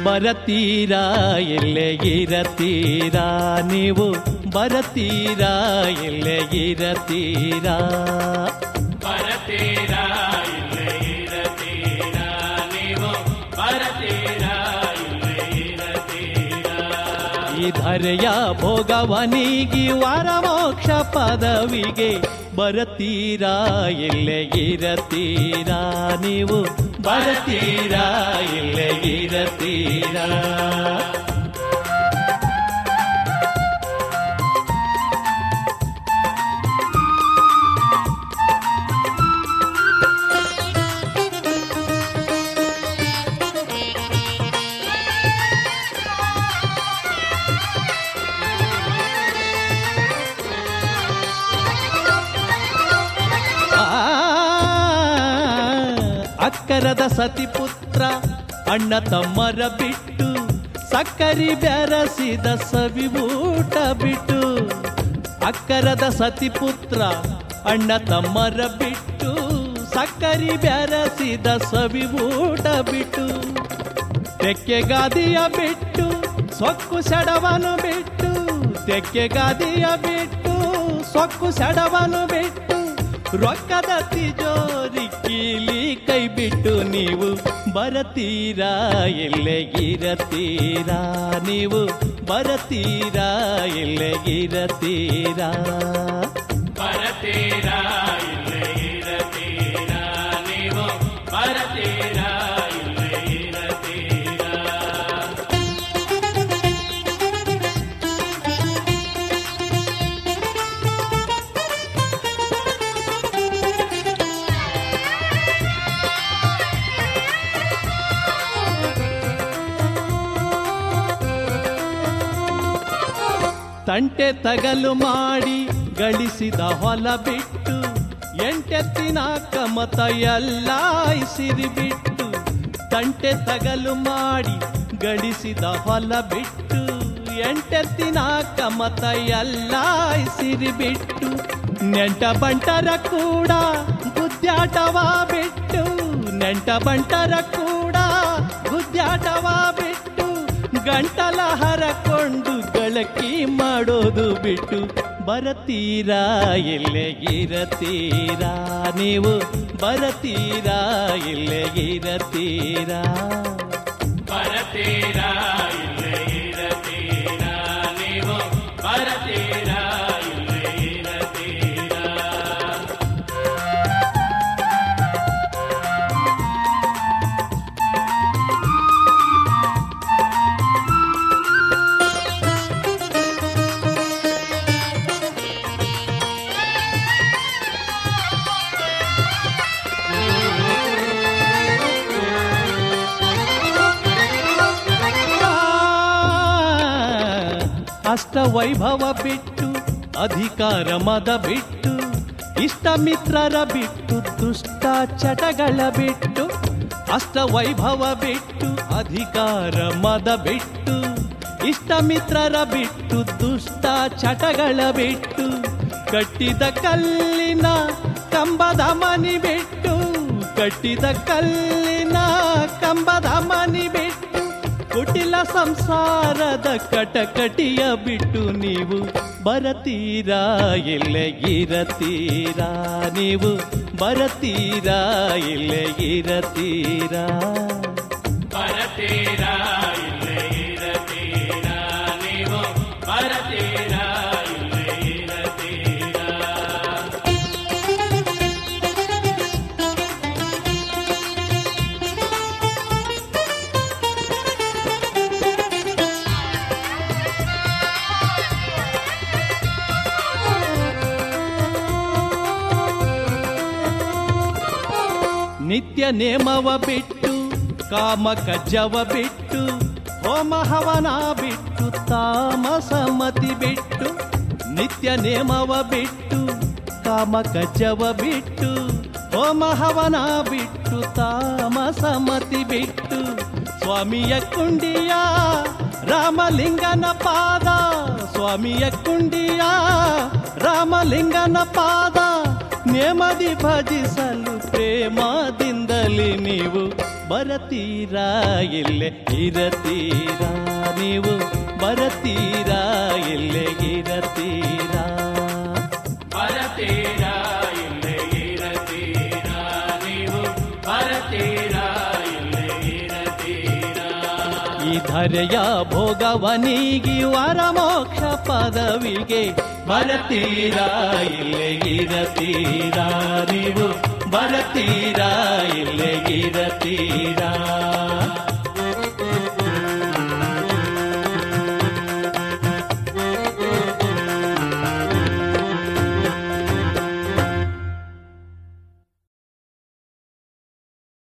ಬರತೀರಾ ಎಲ್ಲೇ ಇರತೀರಾ ನೀವು ಬರತೀರಾ ಎಲ್ಲೇ ಇರತೀರಾ ಬರತೀರಾ ಇಲ್ಲೇ ಇರತೀರಾ ನೀವು ಬರತೀರಾ ಇಲ್ಲೇ ಇರತೀರಾ ಈ ಧರೆಯ ಭೋಗವನಿಗಿ ವರಮೋಕ್ಷ ಪದವಿಗೆ ಬರತೀರಾ ಎಲ್ಲೇ ಇರತೀರಾ ನೀವು ಬರತೀರಾ ಎಲ್ಲೇ ಇರತೀರಾ ಆ, ಅಕ್ಕರದ ಸತಿಪುತ್ರ ಅಣ್ಣ ತಮ್ಮರ ಬಿಟ್ಟು ಸಕ್ಕರಿ ಬೆರಸಿದ ಸವಿಬೂಟ ಬಿಟ್ಟು ಅಕ್ಕರದ ಸತಿಪುತ್ರ ಅಣ್ಣ ತಮ್ಮರ ಬಿಟ್ಟು ಸಕ್ಕರಿ ಬೆರಸಿದ ಸವಿಬೂಟ ಬಿಟ್ಟು ತೆಕ್ಕೆಗಾದಿಯ ಬಿಟ್ಟು ಸೊಕ್ಕು ಸೆಡವನು ಬಿಟ್ಟು ತೆಕ್ಕೆಗಾದಿಯ ಬಿಟ್ಟು ಸೊಕ್ಕು ಸೆಡವನು ಬಿಟ್ಟು ರೊಕ್ಕದ ತಿಜೋರಿ ಕೀಲಿ ಕೈ ಬಿಟ್ಟು ನೀವು ಬರತೀರಾ ಎಲ್ಲೇ ಇರತೀರಾ ನೀವು ಬರತೀರಾ ಎಲ್ಲೇ ಇರತೀರಾ ಬರತೀರಾ ಇಲ್ಲೇ ಇರತೀರಾ ನೀವು ಬರತೀರಾ ಇಲ್ಲೇ ಇರತೀರಾ ತಂಟೆ ತಗಲು ಮಾಡಿ ಗಳಿಸಿದ ಹೊಲ ಬಿಟ್ಟು ಎಂಟೆತ್ತಿನ ಕಮತ ಎಲ್ಲ ಸಿರಿ ಬಿಟ್ಟು ತಂಟೆ ತಗಲು ಮಾಡಿ ಗಳಿಸಿದ ಹೊಲ ಬಿಟ್ಟು ಎಂಟೆತ್ತಿನ ಕಮತ ಎಲ್ಲ ಸಿರಿ ಬಿಟ್ಟು ನೆಂಟ ಬಂಟರ ಕೂಡ ಗುದ್ಯಾಟವ ಬಿಟ್ಟು ನೆಂಟ ಬಂಟರ ಕೂಡ ಗುದ್ಯಾಟವ ಬಿಟ್ಟು ಗಂಟಲ ಹರಕೊಂಡು ಗಳಕಿ ಮಾಡೋದು ಬಿಟ್ಟು ಬರತೀರಾ ಎಲ್ಲೇ ಇರತೀರಾ ನೀವು ಬರತೀರಾ ಎಲ್ಲೇ ಇರತೀರಾ ಬರತೀರಾ ಇಲ್ಲೇ ಇರತೀರಾ ನೀವು ಬರತೀರಾ ಇಲ್ಲೇ ಇರತೀರಾ ಅಷ್ಟ ವೈಭವ ಬಿಟ್ಟು ಅಧಿಕಾರ ಮದ ಬಿಟ್ಟು ಇಷ್ಟ ಮಿತ್ರರ ಬಿಟ್ಟು ದುಷ್ಟ ಚಟಗಳ ಬಿಟ್ಟು ಅಷ್ಟ ವೈಭವ ಬಿಟ್ಟು ಅಧಿಕಾರ ಮದ ಬಿಟ್ಟು ಇಷ್ಟ ಮಿತ್ರರ ಬಿಟ್ಟು ದುಷ್ಟ ಚಟಗಳ ಬಿಟ್ಟು ಕಟ್ಟಿದ ಕಲ್ಲಿನ ಕಂಬದ ಮನಿ ಬಿಟ್ಟು ಕಟ್ಟಿದ ಕಲ್ಲಿನ ಕಂಬದ ಮನಿ ಬಿಟ್ಟು ಕುಟಿಲ ಸಂಸಾರದ ಕಟಕಟಿಯ ಬಿಟ್ಟು ನೀವು ಬರತೀರಾ ಎಲ್ಲೇ ಇರತೀರಾ ನೀವು ಬರತೀರಾ ಎಲ್ಲೇ ಇರತೀರಾ ಬರತೀರಾ ಇಲ್ಲೇ ಇರತೀರಾ ನೀವು ಬರತೀರಾ ಇಲ್ಲೇ ಇರತೀರಾ ನಿತ್ಯ ನೇಮವ ಬಿಟ್ಟು ಕಾಮ ಕಜ್ಜವ ಬಿಟ್ಟು ಹೋಮ ಹವನ ಬಿಟ್ಟು ತಾಮಸ ಮತಿ ಬಿಟ್ಟು ನಿತ್ಯ ನೇಮವ ಬಿಟ್ಟು ಕಾಮ ಕಜ್ಜವ ಬಿಟ್ಟು ಹೋಮ ಹವನ ಬಿಟ್ಟು ತಾಮಸ ಮತಿ ಬಿಟ್ಟು ಸ್ವಾಮಿಯ ಕುಂಡಿಯ ರಾಮಲಿಂಗನ ಪಾದ ಸ್ವಾಮಿಯ ಕುಂಡಿಯ ರಾಮಲಿಂಗನ ಪಾದ ನೇಮದಿ ಭಜಿಸಲು ಪ್ರೇಮದಿಂದಲೇ ನೀವು ಬರತೀರಾ ಇಲ್ಲೇ ಇರತೀರಾ ನೀವು ಬರತೀರಾ ಇಲ್ಲೇ ಇರತೀರಾ ಬರತೀರಾ ಇಲ್ಲೇ ಇರತೀರಾ ನೀವು ಬರತೀರಾ ಇಲ್ಲೇ ಇರತೀರಾ ಈ ಧರೆಯ ಭೋಗವನಿಗಿ ವರ ಮೋಕ್ಷ ಪದವಿಗೆ ಬರತೀರಾ ಇಲ್ಲೇ ಇರತೀರಾ ನೀವು ಬರತೀರಾ ಇಲ್ಲೇ ಇರತೀರಾ